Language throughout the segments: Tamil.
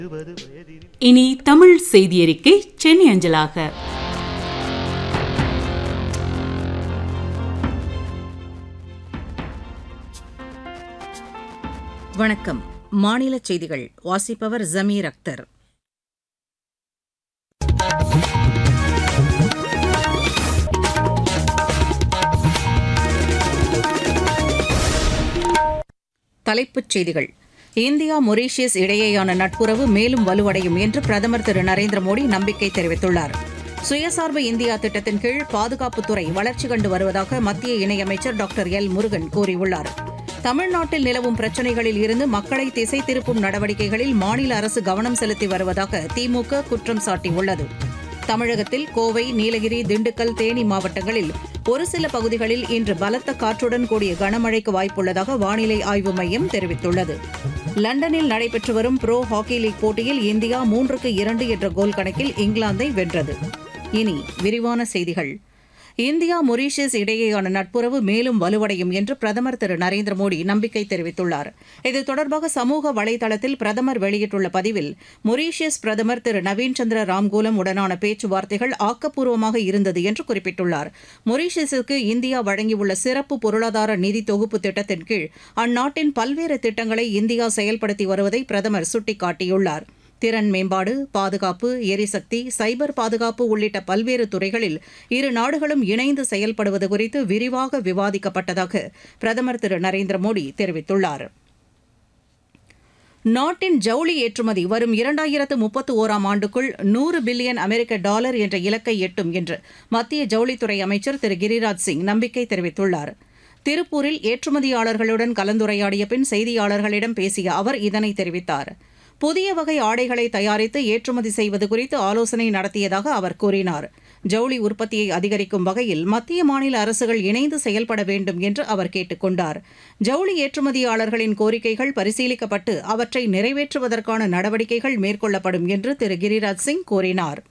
இனி தமிழ் செய்தியறிக்கை சென்னை அஞ்சலாக வணக்கம் மாநில செய்திகள் வாசிப்பவர் ஜமீர் அக்தர் தலைப்புச் செய்திகள் இந்தியா மொரீஷியஸ் இடையேயான நட்புறவு மேலும் வலுவடையும் என்று பிரதமர் திரு நரேந்திர மோடி நம்பிக்கை தெரிவித்துள்ளார் சுயசார்பு இந்தியா திட்டத்தின் கீழ் பாதுகாப்புத்துறை வளர்ச்சி கண்டு வருவதாக மத்திய இணையமைச்சர் டாக்டர் எல் முருகன் கூறியுள்ளார் தமிழ்நாட்டில் நிலவும் பிரச்சினைகளில் இருந்து மக்களை திசை திருப்பும் நடவடிக்கைகளில் மாநில அரசு கவனம் செலுத்தி வருவதாக திமுக குற்றம் சாட்டியுள்ளது தமிழகத்தில் கோவை நீலகிரி திண்டுக்கல் தேனி மாவட்டங்களில் ஒரு சில பகுதிகளில் இன்று பலத்த காற்றுடன் கூடிய கனமழைக்கு வாய்ப்புள்ளதாக வானிலை ஆய்வு மையம் தெரிவித்துள்ளது லண்டனில் நடைபெற்று வரும் ப்ரோ ஹாக்கி லீக் போட்டியில் இந்தியா மூன்றுக்கு இரண்டு என்ற கோல் கணக்கில் இங்கிலாந்தை வென்றது இனி விரிவான செய்திகள் இந்தியா மொரீஷியஸ் இடையேயான நட்புறவு மேலும் வலுவடையும் என்று பிரதமர் திரு நரேந்திர மோடி நம்பிக்கை தெரிவித்துள்ளார் இது தொடர்பாக சமூக வலைதளத்தில் பிரதமர் வெளியிட்டுள்ள பதிவில் மொரீஷியஸ் பிரதமர் திரு நவீன் சந்திர ராம்கோலம் உடனான பேச்சுவார்த்தைகள் ஆக்கப்பூர்வமாக இருந்தது என்று குறிப்பிட்டுள்ளார் மொரீஷியஸுக்கு இந்தியா வழங்கியுள்ள சிறப்பு பொருளாதார நிதி தொகுப்பு திட்டத்தின் கீழ் அந்நாட்டின் பல்வேறு திட்டங்களை இந்தியா செயல்படுத்தி வருவதை பிரதமர் சுட்டிக்காட்டியுள்ளார் திறன் மேம்பாடு பாதுகாப்பு எரிசக்தி சைபர் பாதுகாப்பு உள்ளிட்ட பல்வேறு துறைகளில் இரு நாடுகளும் இணைந்து செயல்படுவது குறித்து விரிவாக விவாதிக்கப்பட்டதாக பிரதமர் திரு நரேந்திர மோடி தெரிவித்துள்ளார் நாட்டின் ஜவுளி ஏற்றுமதி வரும் இரண்டாயிரத்து முப்பத்து ஓராம் ஆண்டுக்குள் நூறு பில்லியன் அமெரிக்க டாலர் என்ற இலக்கை எட்டும் என்று மத்திய ஜவுளித்துறை அமைச்சர் திரு கிரிராஜ் சிங் நம்பிக்கை தெரிவித்துள்ளார் திருப்பூரில் ஏற்றுமதியாளர்களுடன் கலந்துரையாடிய பின் செய்தியாளர்களிடம் பேசிய அவர் இதனை தெரிவித்தார் புதிய வகை ஆடைகளை தயாரித்து ஏற்றுமதி செய்வது குறித்து ஆலோசனை நடத்தியதாக அவர் கூறினார் ஜவுளி உற்பத்தியை அதிகரிக்கும் வகையில் மத்திய மாநில அரசுகள் இணைந்து செயல்பட வேண்டும் என்று அவர் கேட்டுக் கொண்டார் ஜவுளி ஏற்றுமதியாளர்களின் கோரிக்கைகள் பரிசீலிக்கப்பட்டு அவற்றை நிறைவேற்றுவதற்கான நடவடிக்கைகள் மேற்கொள்ளப்படும் என்று திரு கிரிராஜ் சிங் கூறினார்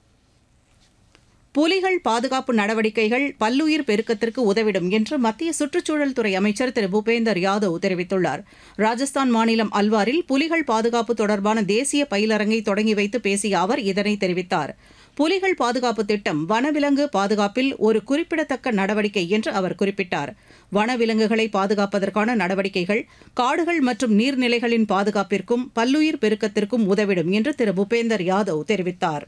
புலிகள் பாதுகாப்பு நடவடிக்கைகள் பல்லுயிர் பெருக்கத்திற்கு உதவிடும் என்று மத்திய சுற்றுச்சூழல் துறை அமைச்சர் திரு பூபேந்தர் யாதவ் தெரிவித்துள்ளார் ராஜஸ்தான் மாநிலம் அல்வாரில் புலிகள் பாதுகாப்பு தொடர்பான தேசிய பயிலரங்கை தொடங்கி வைத்து பேசிய அவர் இதனை தெரிவித்தார் புலிகள் பாதுகாப்பு திட்டம் வனவிலங்கு பாதுகாப்பில் ஒரு குறிப்பிடத்தக்க நடவடிக்கை என்று அவர் குறிப்பிட்டார் வனவிலங்குகளை பாதுகாப்பதற்கான நடவடிக்கைகள் காடுகள் மற்றும் நீர்நிலைகளின் பாதுகாப்பிற்கும் பல்லுயிர் பெருக்கத்திற்கும் உதவிடும் என்று திரு பூபேந்தர் யாதவ் தெரிவித்தார்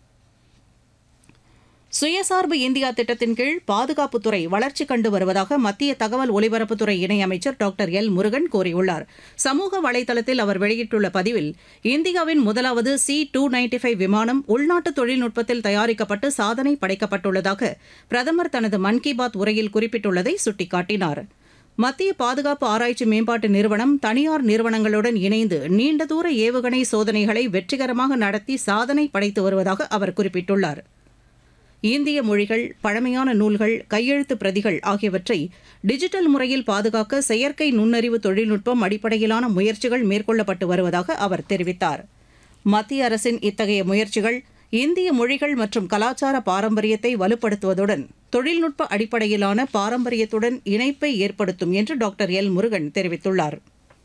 சுயசார்பு இந்தியா திட்டத்தின் கீழ் பாதுகாப்புத்துறை வளர்ச்சி கண்டு வருவதாக மத்திய தகவல் ஒலிபரப்புத்துறை இணையமைச்சர் டாக்டர் எல் முருகன் கூறியுள்ளார் சமூக வலைதளத்தில் அவர் வெளியிட்டுள்ள பதிவில் இந்தியாவின் முதலாவது சி டூ நைன்டி ஃபைவ் விமானம் உள்நாட்டு தொழில்நுட்பத்தில் தயாரிக்கப்பட்டு சாதனை படைக்கப்பட்டுள்ளதாக பிரதமர் தனது மன் கி பாத் உரையில் குறிப்பிட்டுள்ளதை சுட்டிக்காட்டினார் மத்திய பாதுகாப்பு ஆராய்ச்சி மேம்பாட்டு நிறுவனம் தனியார் நிறுவனங்களுடன் இணைந்து நீண்ட தூர ஏவுகணை சோதனைகளை வெற்றிகரமாக நடத்தி சாதனை படைத்து வருவதாக அவர் குறிப்பிட்டுள்ளார் இந்திய மொழிகள் பழமையான நூல்கள் கையெழுத்து பிரதிகள் ஆகியவற்றை டிஜிட்டல் முறையில் பாதுகாக்க செயற்கை நுண்ணறிவு தொழில்நுட்பம் அடிப்படையிலான முயற்சிகள் மேற்கொள்ளப்பட்டு வருவதாக அவர் தெரிவித்தார் மத்திய அரசின் இத்தகைய முயற்சிகள் இந்திய மொழிகள் மற்றும் கலாச்சார பாரம்பரியத்தை வலுப்படுத்துவதுடன் தொழில்நுட்ப அடிப்படையிலான பாரம்பரியத்துடன் இணைப்பை ஏற்படுத்தும் என்று டாக்டர் எல் முருகன் தெரிவித்துள்ளார்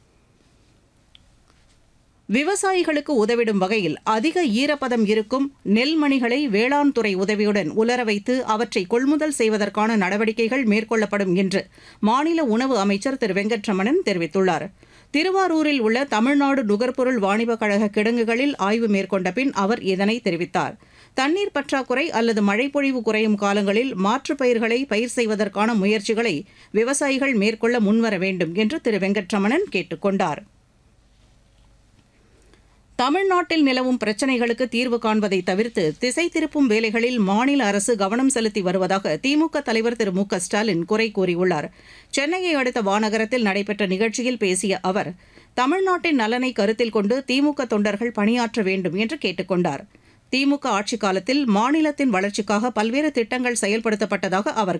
விவசாயிகளுக்கு உதவிடும் வகையில் அதிக ஈரப்பதம் இருக்கும் நெல்மணிகளை வேளாண் துறை உதவியுடன் உலர வைத்து அவற்றை கொள்முதல் செய்வதற்கான நடவடிக்கைகள் மேற்கொள்ளப்படும் என்று மாநில உணவு அமைச்சர் திரு வெங்கட்ரமணன் தெரிவித்துள்ளார் திருவாரூரில் உள்ள தமிழ்நாடு நுகர்பொருள் வாணிபக் கழக கிடங்குகளில் ஆய்வு மேற்கொண்ட பின் அவர் இதனை தெரிவித்தார் தண்ணீர் பற்றாக்குறை அல்லது மழைப்பொழிவு குறையும் காலங்களில் மாற்றுப் பயிர்களை பயிர் செய்வதற்கான முயற்சிகளை விவசாயிகள் மேற்கொள்ள முன்வர வேண்டும் என்று திரு வெங்கட்ரமணன் கேட்டுக் கொண்டார் தமிழ்நாட்டில் நிலவும் பிரச்சினைகளுக்கு தீர்வு காண்பதை தவிர்த்து திசை திருப்பும் வேலைகளில் மாநில அரசு கவனம் செலுத்தி வருவதாக திமுக தலைவர் திரு மு க ஸ்டாலின் குறை கூறியுள்ளார் சென்னையை அடுத்த வானகரத்தில் நடைபெற்ற நிகழ்ச்சியில் பேசிய அவர் தமிழ்நாட்டின் நலனை கருத்தில் கொண்டு திமுக தொண்டர்கள் பணியாற்ற வேண்டும் என்று கேட்டுக் கொண்டார் திமுக ஆட்சிக் காலத்தில் மாநிலத்தின் வளர்ச்சிக்காக பல்வேறு திட்டங்கள் செயல்படுத்தப்பட்டதாக அவர்